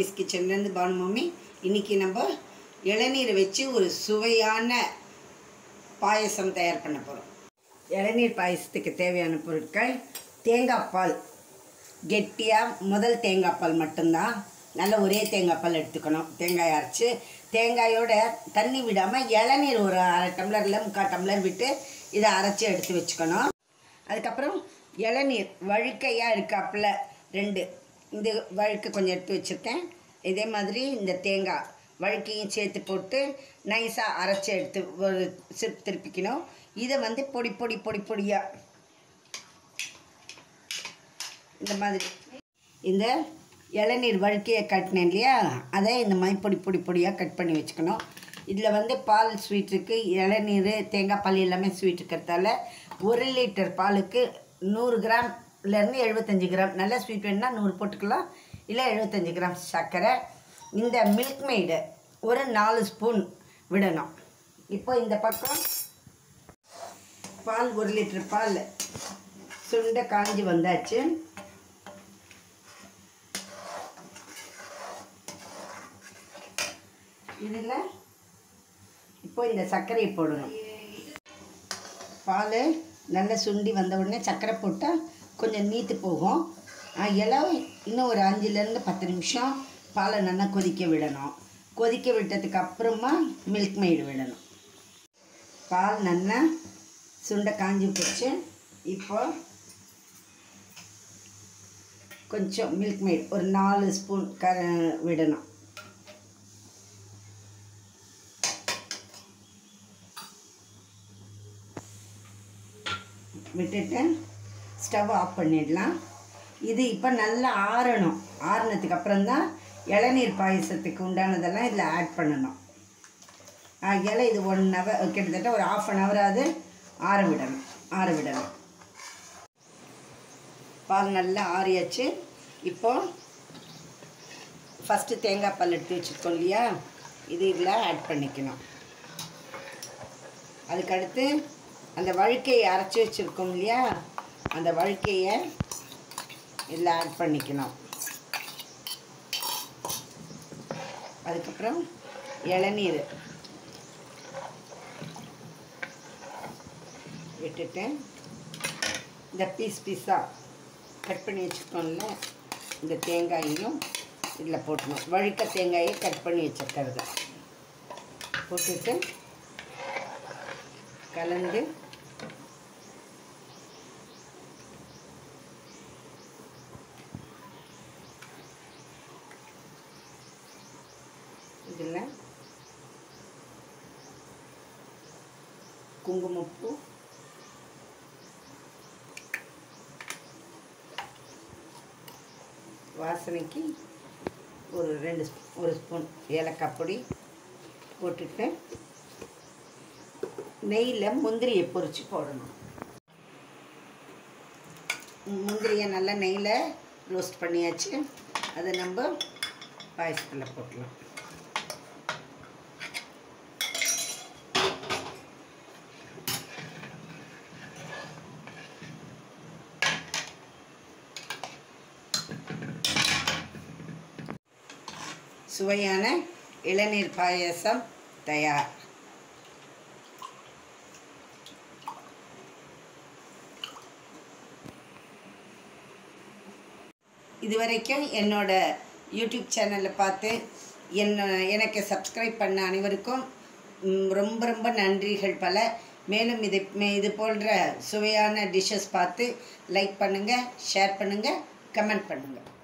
mummy's கிச்சன்லேருந்து Banu mummy இன்றைக்கி நம்ம இளநீர் வச்சு ஒரு சுவையான பாயசம் தயார் பண்ண போகிறோம் இளநீர் பாயசத்துக்கு தேவையான பொருட்கள் தேங்காய் பால் கெட்டியாக முதல் தேங்காய் பால் மட்டும்தான் நல்ல ஒரே தேங்காய் பால் எடுத்துக்கணும் தேங்காய் அரைச்சி தேங்காயோட தண்ணி விடாமல் இளநீர் ஒரு அரை டம்ளரில் முக்கால் டம்ளர் விட்டு இதை அரைச்சி எடுத்து வச்சுக்கணும் அதுக்கப்புறம் இளநீர் வழுக்கையாக இருக்காப்புல ரெண்டு இந்த வழுக்கு கொஞ்சம் எடுத்து வச்சுருக்கேன் இதே மாதிரி இந்த தேங்காய் வழுக்கையும் சேர்த்து போட்டு நைஸாக அரைச்சி எடுத்து ஒரு சிப் திருப்பிக்கணும் இதை வந்து பொடி பொடி பொடி பொடியாக இந்த மாதிரி இந்த இளநீர் வழுக்கையை கட்டினேன் இல்லையா அதை இந்த மாதிரி பொடி பொடி பொடியாக கட் பண்ணி வச்சுக்கணும் இதில் வந்து பால் ஸ்வீட் இருக்குது இளநீர் தேங்காய் பால் எல்லாமே ஸ்வீட் இருக்கிறதால ஒரு லிட்டர் பாலுக்கு நூறு கிராம்லேருந்து எழுபத்தஞ்சி கிராம் நல்ல ஸ்வீட் வேணுன்னா நூறு போட்டுக்கலாம் இல்லை எழுபத்தஞ்சி கிராம் சர்க்கரை இந்த மில்க் மெய்டு ஒரு நாலு ஸ்பூன் விடணும் இப்போ இந்த பக்கம் பால் ஒரு லிட்டர் பால் சுண்ட காஞ்சி வந்தாச்சு இதில் இப்போ இந்த சர்க்கரையை போடணும் பால் நல்லா சுண்டி வந்த உடனே சர்க்கரை போட்டால் கொஞ்சம் நீத்து போகும் இலம் இன்னும் ஒரு அஞ்சுலேருந்து பத்து நிமிஷம் பாலை நல்லா கொதிக்க விடணும் கொதிக்க விட்டதுக்கு அப்புறமா மில்க் மெய்டு விடணும் பால் நல்லா சுண்ட காஞ்சி போச்சு இப்போ கொஞ்சம் மில்க் மெய்ட் ஒரு நாலு ஸ்பூன் க விடணும் விட்டுட்டு ஸ்டவ் ஆஃப் பண்ணிடலாம் இது இப்போ நல்லா ஆறணும் ஆறுனதுக்கு அப்புறம் தான் இளநீர் பாயசத்துக்கு உண்டானதெல்லாம் இதில் ஆட் பண்ணணும் ஆகையால் இது ஒன் ஹவர் கிட்டத்தட்ட ஒரு ஆஃப் அன் ஹவராவது ஆற விடணும் ஆற விடணும் பால் நல்லா ஆறியாச்சு இப்போ ஃபஸ்ட்டு தேங்காய் பால் எடுத்து வச்சுருக்கோம் இல்லையா இது இதில் ஆட் பண்ணிக்கணும் அதுக்கடுத்து அந்த வழுக்கையை அரைச்சி வச்சுருக்கோம் இல்லையா அந்த வழுக்கையை இதில் ஆட் பண்ணிக்கணும் அதுக்கப்புறம் இளநீர் விட்டுட்டு இந்த பீஸ் பீஸாக கட் பண்ணி வச்சுருக்கோம்ல இந்த தேங்காயையும் இதில் போட்டணும் வழுக்க தேங்காயை கட் பண்ணி வச்சுருக்கிறது போட்டுட்டு கலந்து இதில் குங்குமப்பூ வாசனைக்கு ஒரு ரெண்டு ஸ்பூ- ஒரு ஸ்பூன் ஏலக்காய் பொடி போட்டுட்டு நெய்யில் முந்திரியை பொரித்து போடணும் முந்திரியை நல்லா நெய்யில் ரோஸ்ட் பண்ணியாச்சு அதை நம்ம பாயசத்தில் போட்டலாம் சுவையான இளநீர் பாயசம் தயார் இதுவரைக்கும் என்னோட யூடியூப் சேனலில் பார்த்து என்ன எனக்கு சப்ஸ்கிரைப் பண்ண அனைவருக்கும் ம், ரொம்ப ரொம்ப நன்றிகள் பல மேலும் இது இது போன்ற சுவையான டிஷ்ஷஸ் பார்த்து லைக் பண்ணுங்கள் ஷேர் பண்ணுங்கள் கமெண்ட் பண்ணுங்கள்